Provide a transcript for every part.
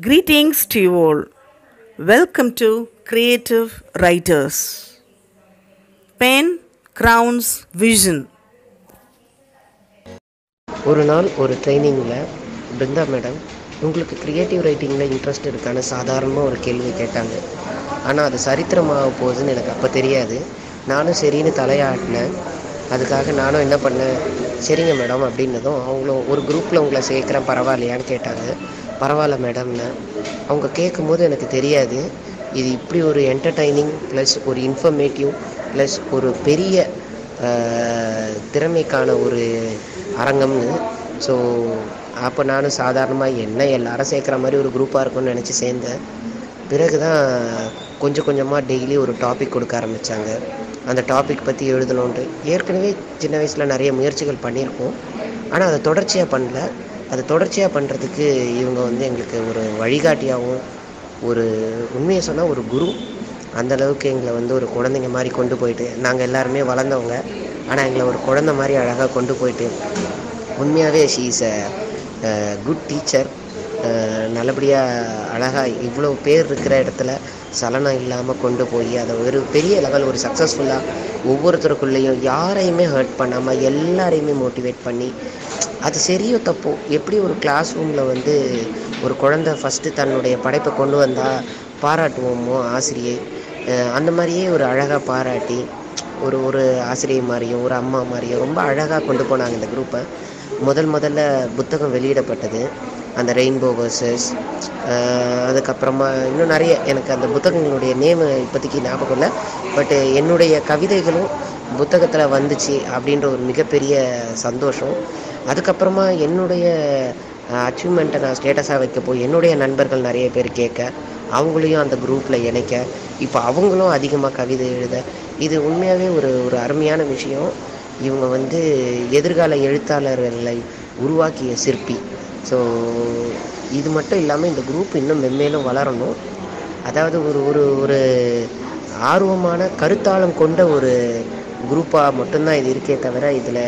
Greetings to you all. Welcome to Creative Writers. Pen crowns vision. ஒரு நாள் ஒரு ட்ரைனிங்கில் பிருந்தா மேடம் உங்களுக்கு க்ரியேட்டிவ் ரைட்டிங்கில் இன்ட்ரெஸ்ட் இருக்கான்னு சாதாரணமாக ஒரு கேள்வி கேட்டாங்க ஆனால் அது சரித்திரமாக போகுதுன்னு எனக்கு அப்போ தெரியாது நானும் சரின்னு தலையாட்டினேன் அதுக்காக நானும் என்ன பண்ணேன் சரிங்க மேடம் அப்படின்னதும் அவங்களும் ஒரு குரூப்பில் உங்களை சேர்க்குறேன் பரவாயில்லையான்னு கேட்டாங்க பரவாயில்ல மேடம்னு அவங்க கேட்கும்போது எனக்கு தெரியாது இது இப்படி ஒரு என்டர்டைனிங் ப்ளஸ் ஒரு இன்ஃபர்மேட்டிவ் ப்ளஸ் ஒரு பெரிய ஆஹ், திறமைக்கான ஒரு அரங்கம்னு ஸோ அப்போ நானும் சாதாரணமாக என்ன எல்லாரும் சேர்க்குற மாதிரி ஒரு குரூப்பாக இருக்கும்னு நினச்சி சேர்ந்தேன் பிறகு தான் கொஞ்சம் கொஞ்சமாக டெய்லி ஒரு டாபிக் கொடுக்க ஆரம்பித்தாங்க அந்த டாபிக் பற்றி எழுதணுன்ட்டு ஏற்கனவே சின்ன வயசில் நிறைய முயற்சிகள் பண்ணியிருக்கோம் ஆனால் அதை தொடர்ச்சியாக பண்ணல அதை தொடர்ச்சியாக பண்ணுறதுக்கு இவங்க வந்து எங்களுக்கு ஒரு வழிகாட்டியாகவும் ஒரு உண்மையை சொன்னால் ஒரு குரு அந்த அளவுக்கு எங்களை வந்து ஒரு குழந்தைங்க மாதிரி கொண்டு போயிட்டு நாங்கள் எல்லாருமே வளர்ந்தவங்க ஆனால் எங்களை ஒரு குழந்தை மாதிரி அழகாக கொண்டு போயிட்டு உண்மையாகவே she is a good teacher நல்லபடியாக அழகாக இவ்வளோ பேர் இருக்கிற இடத்துல சலனம் இல்லாமல் கொண்டு போய் அதை ஒரு பெரிய லெவல் ஒரு சக்ஸஸ்ஃபுல்லாக ஒவ்வொருத்தருக்குள்ளேயும் யாரையுமே ஹர்ட் பண்ணாமல் எல்லாரையுமே மோட்டிவேட் பண்ணி அது சரியோ தப்போ எப்படி ஒரு கிளாஸ் ரூமில் வந்து ஒரு குழந்தை ஃபஸ்ட்டு தன்னுடைய படைப்பை கொண்டு வந்தால் பாராட்டுவோமோ ஆசிரியை அஹ் அந்த மாதிரியே ஒரு அழகாக பாராட்டி ஒரு ஒரு ஆசிரியை மாதிரியும் ஒரு அம்மா மாதிரியும் ரொம்ப அழகாக கொண்டு போனாங்க இந்த குரூப்பை முதல் முதல்ல புத்தகம் வெளியிடப்பட்டது அந்த ரெயின்போ வர்சஸ் அதுக்கப்புறமா இன்னும் நிறைய எனக்கு அந்த புத்தகங்களுடைய நேமு இப்போதைக்கு ஞாபகம் இல்லை பட்டு என்னுடைய கவிதைகளும் புத்தகத்தில் வந்துச்சு அப்படின்ற ஒரு மிகப்பெரிய சந்தோஷம் அதுக்கப்புறமா என்னுடைய அச்சீவ்மெண்ட்டை நான் ஸ்டேட்டஸாக வைக்க போய் என்னுடைய நண்பர்கள் நிறைய பேர் கேட்க அவங்களையும் அந்த குரூப்பில் இணைக்க இப்போ அவங்களும் அதிகமாக கவிதை எழுத இது உண்மையாகவே ஒரு ஒரு அருமையான விஷயம் இவங்க வந்து எதிர்கால எழுத்தாளர்களை உருவாக்கிய சிற்பி ஸோ இது மட்டும் இல்லாமல் இந்த குரூப் இன்னும் மென்மேலும் வளரணும் அதாவது ஒரு ஒரு ஒரு ஆர்வமான கருத்தாளம் கொண்ட ஒரு குரூப்பாக மட்டும்தான் இது இருக்கே தவிர இதில்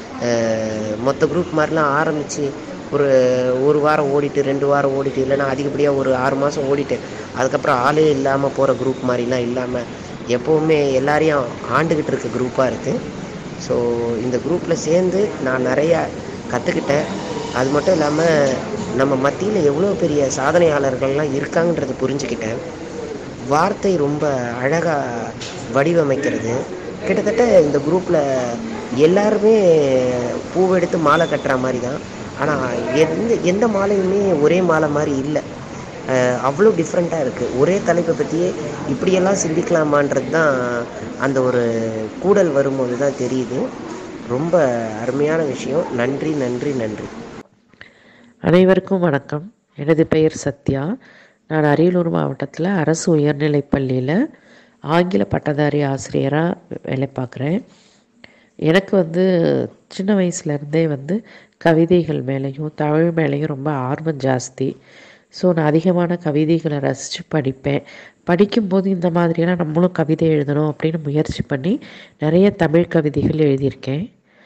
மொத்த குரூப் மாதிரிலாம் ஆரம்பித்து ஒரு ஒரு வாரம் ஓடிட்டு ரெண்டு வாரம் ஓடிட்டு இல்லைன்னா அதிகப்படியாக ஒரு ஆறு மாதம் ஓடிட்டு அதுக்கப்புறம் ஆளே இல்லாமல் போகிற குரூப் மாதிரிலாம் இல்லாமல் எப்போவுமே எல்லாரையும் ஆண்டுக்கிட்டு இருக்க குரூப்பாக இருக்குது ஸோ இந்த குரூப்பில் சேர்ந்து நான் நிறையா கற்றுக்கிட்டேன் அது மட்டும் இல்லாமல் நம்ம மத்தியில் எவ்வளோ பெரிய சாதனையாளர்கள்லாம் இருக்காங்கன்றதை புரிஞ்சுக்கிட்டேன் வார்த்தை ரொம்ப அழகாக வடிவமைக்கிறது கிட்டத்தட்ட இந்த குரூப்பில் எல்லாருமே பூவெடுத்து மாலை கட்டுற மாதிரி தான் ஆனால் எந்த எந்த மாலையுமே ஒரே மாலை மாதிரி இல்லை அஹ் அவ்வளோ டிஃப்ரெண்ட்டாக இருக்குது ஒரே தலைப்பை பற்றியே இப்படியெல்லாம் சிந்திக்கலாமான்றது தான் அந்த ஒரு கூடல் வரும்போது தான் தெரியுது ரொம்ப அருமையான விஷயம் நன்றி நன்றி நன்றி அனைவருக்கும் வணக்கம் எனது பெயர் சத்யா நான் அரியலூர் மாவட்டத்தில் அரசு உயர்நிலைப் பள்ளியில் ஆங்கில பட்டதாரி ஆசிரியராக வேலை பார்க்குறேன் எனக்கு வந்து சின்ன வயசுலேருந்தே வந்து கவிதைகள் மேலேயும் தமிழ் மேலேயும் ரொம்ப ஆர்வம் ஜாஸ்தி ஸோ நான் அதிகமான கவிதைகளை ரசித்து படிப்பேன் படிக்கும்போது இந்த மாதிரியெல்லாம் நம்மளும் கவிதை எழுதணும் அப்படின்னு முயற்சி பண்ணி நிறைய தமிழ் கவிதைகள் எழுதியிருக்கேன்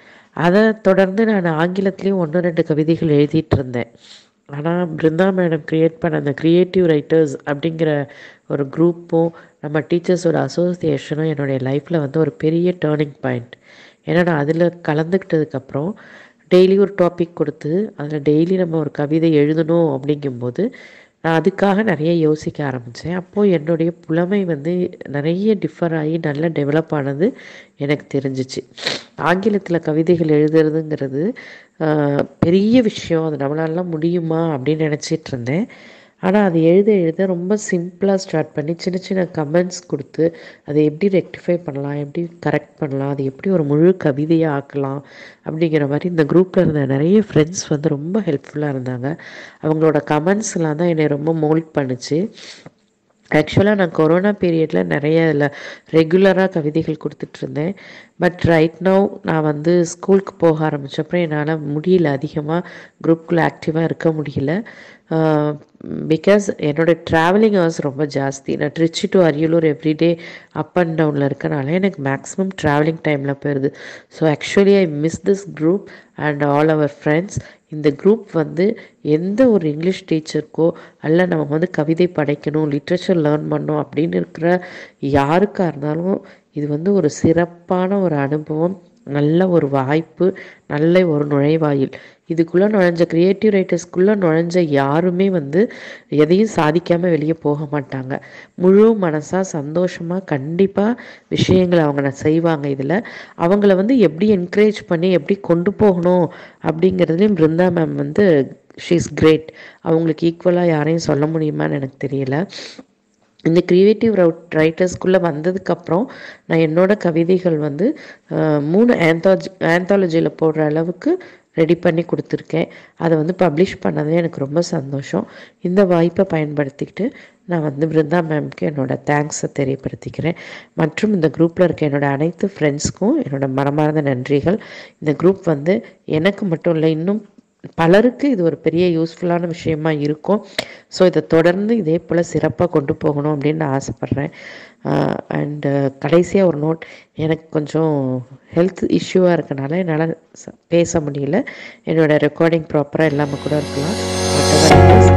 அதை தொடர்ந்து நான் ஆங்கிலத்துலேயும் ஒன்று ரெண்டு கவிதைகள் எழுதிட்டு இருந்தேன் ஆனால் பிருந்தா மேடம் க்ரியேட் பண்ண அந்த க்ரியேட்டிவ் ரைட்டர்ஸ் அப்படிங்கிற ஒரு குரூப்பும் நம்ம டீச்சர்ஸோட அசோசியேஷனும் என்னுடைய லைஃப்பில் வந்து ஒரு பெரிய டேர்னிங் பாயிண்ட் ஏன்னா நான் அதில் கலந்துக்கிட்டதுக்கப்புறம் டெய்லி ஒரு டாபிக் கொடுத்து அதில் டெய்லி நம்ம ஒரு கவிதை எழுதணும் அப்படிங்கும்போது நான் அதுக்காக நிறைய யோசிக்க ஆரம்பித்தேன் அப்போது என்னுடைய புலமை வந்து நிறைய டிஃபர் ஆகி நல்லா டெவலப் ஆனது எனக்கு தெரிஞ்சிச்சு ஆங்கிலத்தில் கவிதைகள் எழுதுறதுங்கிறது ஆஹ், பெரிய விஷயம் அது நம்மளாலாம் முடியுமா அப்படின்னு நினச்சிட்டு இருந்தேன் ஆனால் அது எழுத எழுத ரொம்ப சிம்பிளாக ஸ்டார்ட் பண்ணி சின்ன சின்ன கமெண்ட்ஸ் கொடுத்து அதை எப்படி ரெக்டிஃபை பண்ணலாம் எப்படி கரெக்ட் பண்ணலாம் அது எப்படி ஒரு முழு கவிதையாக ஆக்கலாம் அப்படிங்கிற மாதிரி இந்த குரூப்பில் இருந்த நிறைய ஃப்ரெண்ட்ஸ் வந்து ரொம்ப ஹெல்ப்ஃபுல்லாக இருந்தாங்க அவங்களோட கமெண்ட்ஸ்லாம் தான் என்னை ரொம்ப மோல்ட் பண்ணுச்சு ஆக்சுவலாக நான் கொரோனா பீரியடில் நிறைய இதில் ரெகுலராக கவிதைகள் கொடுத்துட்ருந்தேன் பட் ரைட் நவ் நான் வந்து ஸ்கூலுக்கு போக ஆரம்பித்தப்பறம் என்னால் முடியல அதிகமாக குரூப்புக்குள்ளே ஆக்டிவாக இருக்க முடியல பிகாஸ் என்னோட ட்ராவலிங் ஹவர்ஸ் ரொம்ப ஜாஸ்தி நான் Trichy to Ariyalur everyday up and டவுனில் இருக்கனால எனக்கு மேக்ஸிமம் ட்ராவலிங் டைமில் போயிடுது so actually I miss this group and all our friends இந்த குரூப் வந்து எந்த ஒரு இங்கிலீஷ் டீச்சருக்கோ அல்ல நம்ம வந்து கவிதை படைக்கணும் லிட்ரேச்சர் லேர்ன் பண்ணணும் அப்படின்னு இருக்கிற யாருக்காக இருந்தாலும் இது வந்து ஒரு சிறப்பான ஒரு அனுபவம் நல்ல ஒரு வாய்ப்பு நல்ல ஒரு நுழைவாயில் இதுக்குள்ளே நுழைஞ்ச க்ரியேட்டிவ் ரைட்டர்ஸ்குள்ளே நுழைஞ்ச யாருமே வந்து எதையும் சாதிக்காமல் வெளியே போக மாட்டாங்க முழு மனசாக சந்தோஷமாக கண்டிப்பாக விஷயங்களை அவங்க ந- செய்வாங்க இதில் அவங்கள வந்து எப்படி என்கரேஜ் பண்ணி எப்படி கொண்டு போகணும் அப்படிங்கிறதுலையும் பிருந்தா மேம் வந்து ஷீஸ் கிரேட் அவங்களுக்கு ஈக்குவலாக யாரையும் சொல்ல முடியுமான்னு எனக்கு தெரியல இந்த க்ரியேட்டிவ் ரவுட் ரைட்டர்ஸ்குள்ளே வந்ததுக்கப்புறம் நான் என்னோட கவிதைகள் வந்து அஹ், மூணு ஆந்தாலஜி ஆந்தாலஜியில் போடுற அளவுக்கு ரெடி பண்ணி கொடுத்துருக்கேன் அதை வந்து பப்ளிஷ் பண்ணதே எனக்கு ரொம்ப சந்தோஷம் இந்த வாய்ப்பை பயன்படுத்திக்கிட்டு நான் வந்து பிருந்தா மேம்க்கு என்னோட தேங்க்ஸை தெரியப்படுத்திக்கிறேன் மற்றும் இந்த குரூப்பில் இருக்க என்னோட அனைத்து ஃப்ரெண்ட்ஸ்க்கும் என்னோட மனமார்ந்த நன்றிகள் இந்த குரூப் வந்து எனக்கு மட்டும் இல்லை இன்னும் பலருக்கு இது ஒரு பெரிய யூஸ்ஃபுல்லான விஷயமா இருக்கும் ஸோ இதை தொடர்ந்து இதே போல் சிறப்பாக கொண்டு போகணும் அப்படின்னு நான் ஆசைப்பட்றேன் அண்டு கடைசியாக ஒரு நோட் எனக்கு கொஞ்சம் ஹெல்த் இஷ்யூவாக இருக்கனால என்னால் ச- பேச முடியல என்னோட ரெக்கார்டிங் ப்ராப்பராக இல்லாமல் கூட இருக்கலாம் மற்றபடி